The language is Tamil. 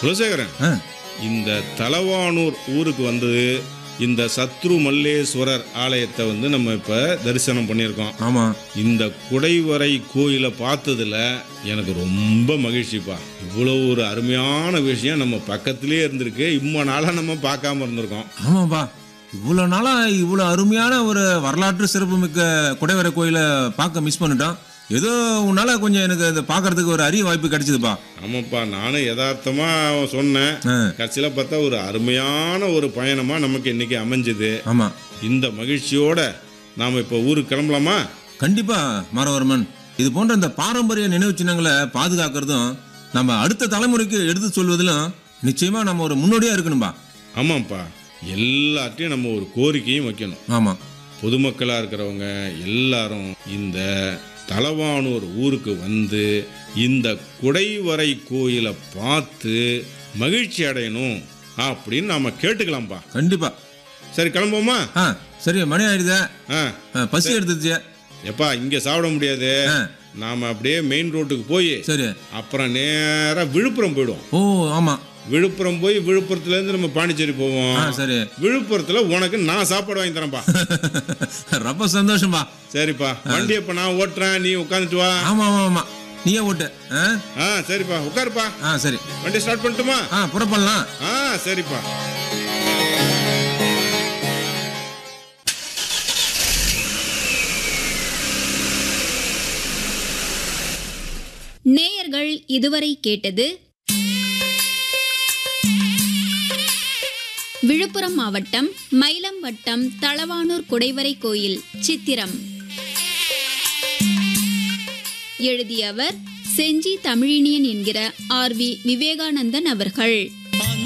குலசேகரன் ஆ, இந்த தலவானூர் ஊருக்கு வந்து இந்த சத்ரு மல்லேஸ்வரர் ஆலயத்தை வந்து நம்ம இப்போ தரிசனம் பண்ணியிருக்கோம் ஆமா இந்த குடைவரை கோயிலை பார்த்ததுல எனக்கு ரொம்ப மகிழ்ச்சிப்பா இவ்வளோ ஒரு அருமையான விஷயம் நம்ம பக்கத்திலே இருந்திருக்கு இம்ம நாளாக நம்ம பார்க்காம இருந்திருக்கோம் ஆமாப்பா இவ்வளோ நாளா இவ்வளோ அருமையான ஒரு வரலாற்று சிறப்புமிக்க குடைவரை கோயிலை பார்க்க மிஸ் பண்ணிட்டோம் ஏதோ உன்னால கொஞ்சம் எனக்கு அதை பார்க்கறதுக்கு ஒரு அரிய வாய்ப்பு கிடைச்சதுப்பா ஆமாப்பா நானும் யதார்த்தமாக சொன்னேன் ஆ, கடைசியில் பார்த்தா ஒரு அருமையான ஒரு பயணமாக நமக்கு இன்னைக்கு அமைஞ்சுது ஆமா இந்த மகிழ்ச்சியோட நாம் இப்போ ஊருக்கு கிளம்பலாமா கண்டிப்பா மாரவர்மன் இது போன்ற இந்த பாரம்பரிய நினைவு சின்னங்களை பாதுகாக்கிறதும் நம்ம அடுத்த தலைமுறைக்கு எடுத்து சொல்வதிலும் நிச்சயமா நம்ம ஒரு முன்னோடியா இருக்கணும்பா ஆமாம்ப்பா எல்லாத்தையும் நம்ம ஒரு கோரிக்கையும் வைக்கணும் ஆமா பொதுமக்களாக இருக்கிறவங்க எல்லாரும் இந்த தலவானூர் ஊருக்கு வந்து இந்த குடைவரை கோயிலை பார்த்து மகிழ்ச்சி அடையணும் அப்படின்னு நாம் கேட்டுக்கலாம்ப்பா கண்டிப்பா சரி கிளம்புவோமா ஆ சரி மணி ஆயிடுதே ஆ ஆ, பசி எடுத்துச்சு எப்பா இங்கே சாப்பிட முடியாது ஆ, நாம் அப்படியே மெயின் ரோட்டுக்கு போய் சரி அப்புறம் நேராக விழுப்புரம் போயிடுவோம் ஓ ஆமா விழுப்புரம் போய் விழுப்புரத்துலேருந்து நம்ம பாண்டிச்சேரி போவோம் ஆ சரி விழுப்புரத்தில் உனக்கு நான் சாப்பாடு வாங்கி தரேன்ப்பா ரொம்ப சந்தோஷம்பா சரிப்பா வண்டி இப்போ நான் ஓட்டுறேன் நீ உட்காந்துட்டு வா ஆமா ஆமா ஆமா நீயே ஓட்டு ஆ ஆ சரிப்பா உட்காருப்பா ஆ சரி வண்டி ஸ்டார்ட் பண்ணட்டுமா ஆ புறப்படலாம் ஆ சரிப்பா நேயர்கள் இதுவரை கேட்டது விழுப்புரம் மாவட்டம் மயிலம் வட்டம் தளவானூர் குடைவரை கோயில் சித்திரம் எழுதியவர் செஞ்சி தமிழினியன் என்கிற ஆர் வி விவேகானந்தன் அவர்கள்